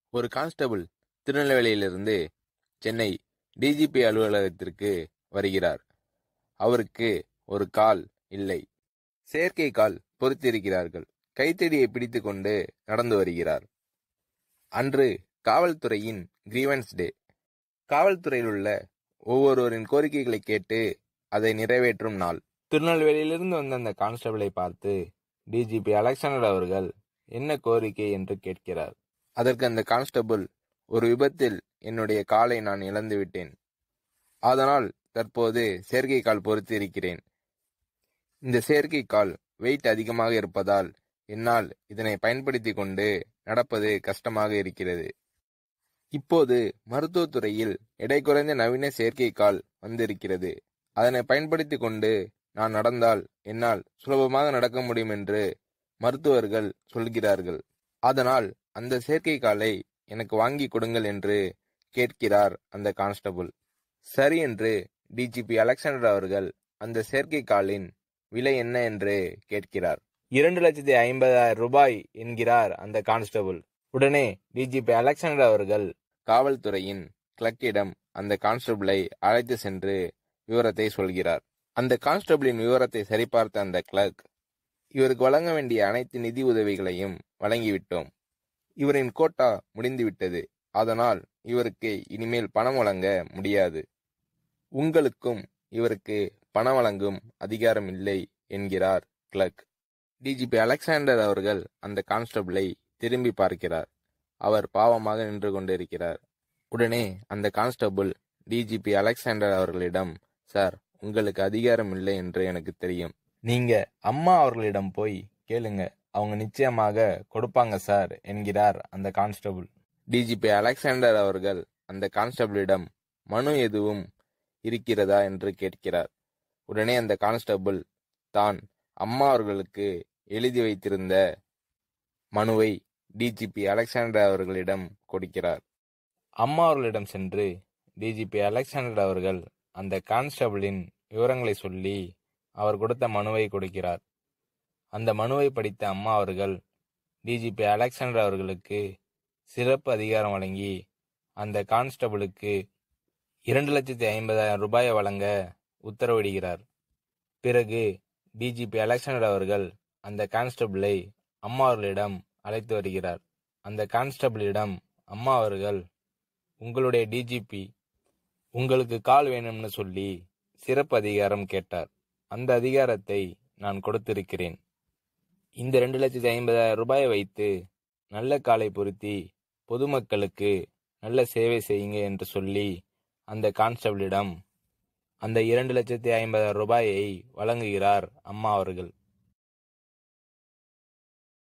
ஒரு constable திருநெல்வேலியிலிருந்து Chennai DGP அலுவலகத்திற்கு வருகிறார் அவருக்கு ஒரு கால் இல்லை செயற்கை கால் பொருத்தியிருக்கிறார்கள் கைத்தடியை பிடித்துக்கொண்டு நடந்து வருகிறார் அன்று காவல்துறையின் கிரீவன்ஸ் டே காவல்துறையில் உள்ள ஒவ்வொருவரின் கோரிக்கைகளை கேட்டு அதை நிறைவேற்றும் நாள் திருநெல்வேலியிலிருந்து வந்த அந்த கான்ஸ்டபிளை பார்த்து டிஜிபி அலெக்சாண்டர் அவர்கள் என்ன கோரிக்கை என்று கேட்கிறார் அதற்கு அந்த கான்ஸ்டபிள் ஒரு விபத்தில் என்னுடைய காலை நான் இழந்து விட்டேன் அதனால் தற்போது செயற்கை கால் பொருத்தி இருக்கிறேன் இந்த செயற்கை கால் வெயிட் அதிகமாக இருப்பதால் என்னால் இதனை பயன்படுத்தி கொண்டு நடப்பது கஷ்டமாக இருக்கிறது இப்போது மருத்துவத்துறையில் எடை குறைந்த நவீன செயற்கை கால் வந்திருக்கிறது அதனை பயன்படுத்தி கொண்டு நான் நடந்தால் என்னால் சுலபமாக நடக்க முடியும் என்று மருத்துவர்கள் சொல்கிறார்கள் அதனால் அந்த செயற்கை காலை எனக்கு வாங்கி கொடுங்கள் என்று கேட்கிறார் அந்த கான்ஸ்டபிள் சரி என்று டிஜிபி அலெக்சாண்டர் அவர்கள் அந்த செயற்கை காலின் விலை என்ன என்று கேட்கிறார் இரண்டு லட்சத்தி ஐம்பதாயிரம் ரூபாய் என்கிறார் அந்த கான்ஸ்டபிள் உடனே டிஜிபி அலெக்சாண்டர் அவர்கள் காவல்துறையின் கிளர்க்கிடம் அந்த கான்ஸ்டபிளை அழைத்து சென்று விவரத்தை சொல்கிறார் அந்த கான்ஸ்டபிளின் விவரத்தை சரிபார்த்த அந்த கிளர்க் இவருக்கு வழங்க வேண்டிய அனைத்து நிதி உதவிகளையும் வழங்கிவிட்டோம் இவரின் கோட்டா முடிந்துவிட்டது அதனால் இவருக்கு இனிமேல் பணம் வழங்க முடியாது உங்களுக்கும் இவருக்கு பணம் வழங்கும் அதிகாரம் இல்லை என்கிறார் கிளர்க் டிஜிபி அலெக்சாண்டர் அவர்கள் அந்த கான்ஸ்டபிளை திரும்பி பார்க்கிறார் அவர் பாவமாக நின்று கொண்டிருக்கிறார் உடனே அந்த கான்ஸ்டபிள் டிஜிபி அலெக்சாண்டர் அவர்களிடம் சார் உங்களுக்கு அதிகாரம் இல்லை என்று எனக்கு தெரியும் நீங்க அம்மா அவர்களிடம் போய் கேளுங்க அவங்க நிச்சயமாக கொடுப்பாங்க சார் என்கிறார் அந்த கான்ஸ்டபிள் டிஜிபி அலெக்சாண்டர் அவர்கள் அந்த கான்ஸ்டபிளிடம் மனு எதுவும் இருக்கிறதா என்று கேட்கிறார் உடனே அந்த கான்ஸ்டபிள் தான் அம்மா அவர்களுக்கு எழுதி வைத்திருந்த மனுவை டிஜிபி அலெக்சாண்டர் அவர்களிடம் கொடுக்கிறார் அம்மா அவர்களிடம் சென்று டிஜிபி அலெக்சாண்டர் அவர்கள் அந்த கான்ஸ்டபிளின் விவரங்களை சொல்லி அவர் கொடுத்த மனுவை கொடுக்கிறார் அந்த மனுவை படித்த அம்மா அவர்கள் டிஜிபி அலெக்சாண்டர் அவர்களுக்கு சிறப்பு அதிகாரம் வழங்கி அந்த கான்ஸ்டபிளுக்கு இரண்டு லட்சத்தி ஐம்பதாயிரம் ரூபாயை வழங்க உத்தரவிடுகிறார் பிறகு டிஜிபி அலெக்சாண்டர் அவர்கள் அந்த கான்ஸ்டபிளை அம்மா அவர்களிடம் அழைத்து வருகிறார் அந்த கான்ஸ்டபிளிடம் அம்மா அவர்கள் உங்களுடைய டிஜிபி உங்களுக்கு கால் வேணும்னு சொல்லி சிறப்பு அதிகாரம் கேட்டார் அந்த அதிகாரத்தை நான் கொடுத்திருக்கிறேன் இந்த ரெண்டு லட்சத்தி ஐம்பதாயிரம் ரூபாயை வைத்து நல்ல காலை பொருத்தி பொதுமக்களுக்கு நல்ல சேவை செய்யுங்க என்று சொல்லி அந்த கான்ஸ்டபிளிடம் அந்த இரண்டு லட்சத்தி ஐம்பதாயிரம் ரூபாயை வழங்குகிறார் அம்மா அவர்கள்